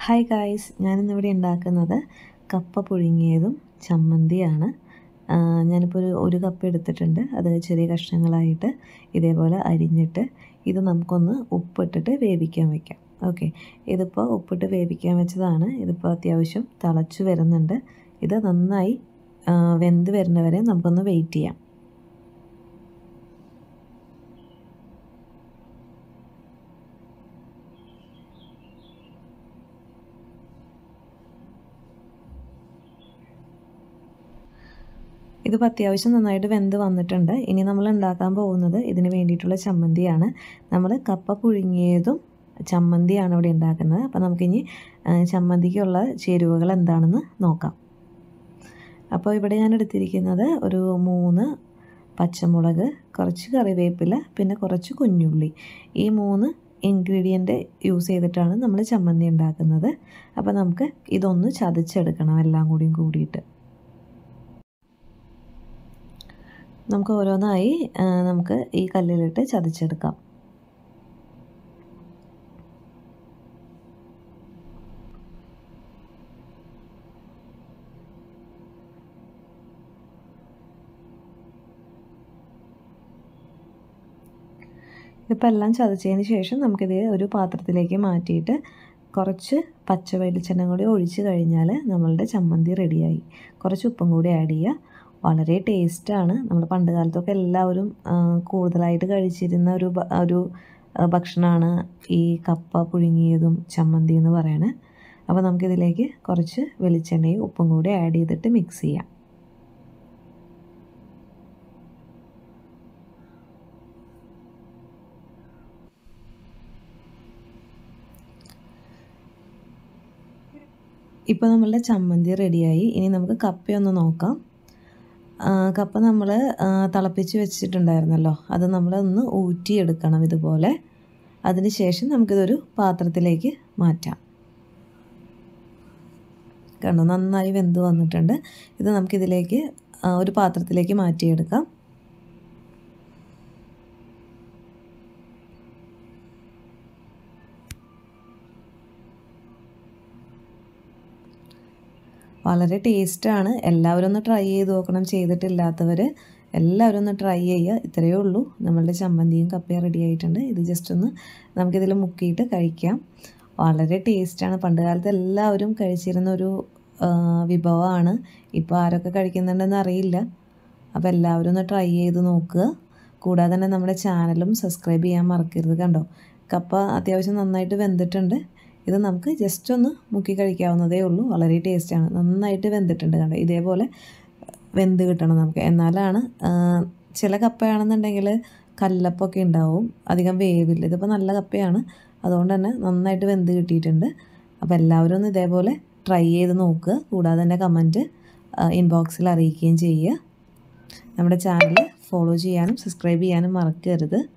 hi guys ഞാനിന്നിവിടെ ഉണ്ടാക്കുന്നത് കപ്പ പുഴുങ്ങിയതും ചമ്മന്തിയാണ് ആ, ഞാനിപ്പോൾ ഒരു ഒരു കപ്പ് എടുത്തിട്ടുണ്ട് അത് ചെറിയ കഷ്ണങ്ങളായിട്ട് ഇതേപോലെ അരിഞ്ഞിട്ട് ഇത് നമുക്കൊന്ന് ഉപ്പിട്ടിട്ട് വേവിക്കാൻ വെക്കാം ഓക്കെ ഇതിപ്പോൾ ഉപ്പിട്ട് വേവിക്കാൻ വെച്ചതാണ് ഇതിപ്പോൾ അത്യാവശ്യം തിളച്ച് വരുന്നുണ്ട് ഇത് നന്നായി ആ, വെന്ത് വരുന്നവരെ നമുക്കൊന്ന് വെയിറ്റ് ചെയ്യാം ഇതിപ്പോൾ അത്യാവശ്യം നന്നായിട്ട് വെന്ത് വന്നിട്ടുണ്ട് ഇനി നമ്മൾ ഉണ്ടാക്കാൻ പോകുന്നത് ഇതിന് വേണ്ടിയിട്ടുള്ള ചമ്മന്തിയാണ് നമ്മൾ കപ്പ പുഴുങ്ങിയതും ചമ്മന്തിയാണ് ഇവിടെ ഉണ്ടാക്കുന്നത് അപ്പോൾ നമുക്കിനി ആ, ചമ്മന്തിക്കുള്ള ചേരുവകൾ എന്താണെന്ന് നോക്കാം അപ്പോൾ ഇവിടെ ഞാൻ എടുത്തിരിക്കുന്നത് ഒരു മൂന്ന് പച്ചമുളക് കുറച്ച് കറിവേപ്പില പിന്നെ കുറച്ച് കുഞ്ഞുള്ളി ഈ മൂന്ന് ഇൻഗ്രീഡിയൻറ്റ് യൂസ് ചെയ്തിട്ടാണ് നമ്മൾ ചമ്മന്തി ഉണ്ടാക്കുന്നത് അപ്പോൾ നമുക്ക് ഇതൊന്ന് ചതച്ചെടുക്കണം എല്ലാം കൂടിയും കൂടിയിട്ട് നമുക്ക് ഓരോന്നായി ആ, നമുക്ക് ഈ കല്ലിലിട്ട് ചതച്ചെടുക്കാം ഇതിപ്പോൾ എല്ലാം ചതച്ചതിന് ശേഷം നമുക്കിത് ഒരു പാത്രത്തിലേക്ക് മാറ്റിയിട്ട് കുറച്ച് പച്ച വെളിച്ചെണ്ണ കൂടി ഒഴിച്ച് കഴിഞ്ഞാൽ നമ്മളുടെ ചമ്മന്തി റെഡിയായി കുറച്ച് ഉപ്പും കൂടി ആഡ് ചെയ്യുക വളരെ ടേസ്റ്റാണ് നമ്മൾ പണ്ട് കാലത്തൊക്കെ എല്ലാവരും ആ, കൂടുതലായിട്ട് കഴിച്ചിരുന്ന ഒരു ഭ- ഒരു ആ, ഭക്ഷണമാണ് ഈ കപ്പ പുഴുങ്ങിയതും ചമ്മന്തി എന്ന് പറയണത് അപ്പോൾ നമുക്കിതിലേക്ക് കുറച്ച് വെളിച്ചെണ്ണയും ഉപ്പും കൂടി ആഡ് ചെയ്തിട്ട് മിക്സ് ചെയ്യാം ഇപ്പോൾ നമ്മളുടെ ചമ്മന്തി റെഡിയായി ഇനി നമുക്ക് കപ്പയൊന്ന് നോക്കാം ആ, കപ്പ നമ്മൾ തിളപ്പിച്ച് വെച്ചിട്ടുണ്ടായിരുന്നല്ലോ അത് നമ്മൾ ഒന്ന് ഊറ്റിയെടുക്കണം ഇതുപോലെ അതിനുശേഷം നമുക്കിതൊരു പാത്രത്തിലേക്ക് മാറ്റാം കണ്ടോ നന്നായി വെന്ത് വന്നിട്ടുണ്ട് ഇത് നമുക്കിതിലേക്ക് ആ, ഒരു പാത്രത്തിലേക്ക് മാറ്റിയെടുക്കാം വളരെ ടേസ്റ്റാണ് എല്ലാവരും ഒന്ന് ട്രൈ ചെയ്ത് നോക്കണം ചെയ്തിട്ടില്ലാത്തവർ എല്ലാവരും ഒന്ന് ട്രൈ ചെയ്യുക ഇത്രയേ ഉള്ളൂ നമ്മളുടെ ചമ്മന്തിയും കപ്പയും റെഡി ആയിട്ടുണ്ട് ഇത് ജസ്റ്റ് ഒന്ന് നമുക്കിതിൽ മുക്കിയിട്ട് കഴിക്കാം വളരെ ടേസ്റ്റാണ് പണ്ട് കാലത്ത് എല്ലാവരും കഴിച്ചിരുന്ന ഒരു ആ, വിഭവമാണ് ഇപ്പോൾ ആരൊക്കെ കഴിക്കുന്നുണ്ടെന്ന് അറിയില്ല അപ്പോൾ എല്ലാവരും ഒന്ന് ട്രൈ ചെയ്ത് നോക്കുക കൂടാതെ തന്നെ നമ്മുടെ ചാനലും സബ്സ്ക്രൈബ് ചെയ്യാൻ മറക്കരുത് കണ്ടോ കപ്പ അത്യാവശ്യം നന്നായിട്ട് വെന്തിട്ടുണ്ട് ഇത് നമുക്ക് ജസ്റ്റ് ഒന്ന് മുക്കി കഴിക്കാവുന്നതേ ഉള്ളൂ വളരെ ടേസ്റ്റാണ് നന്നായിട്ട് വെന്തിട്ടുണ്ട് കണ്ടോ ഇതേപോലെ വെന്ത് കിട്ടണം നമുക്ക് എന്നാലാണ് ആ, ചില കപ്പയാണെന്നുണ്ടെങ്കിൽ കല്ലപ്പൊക്കെ ഉണ്ടാവും അധികം വേവില്ല ഇതിപ്പോൾ നല്ല കപ്പയാണ് അതുകൊണ്ട് തന്നെ നന്നായിട്ട് വെന്ത് കിട്ടിയിട്ടുണ്ട് അപ്പോൾ എല്ലാവരും ഒന്ന് ഇതേപോലെ ട്രൈ ചെയ്ത് നോക്കുക കൂടാതെ തന്നെ കമൻറ്റ് ഇൻബോക്സിൽ അറിയിക്കുകയും ചെയ്യുക നമ്മുടെ ചാനൽ ഫോളോ ചെയ്യാനും സബ്സ്ക്രൈബ് ചെയ്യാനും മറക്കരുത്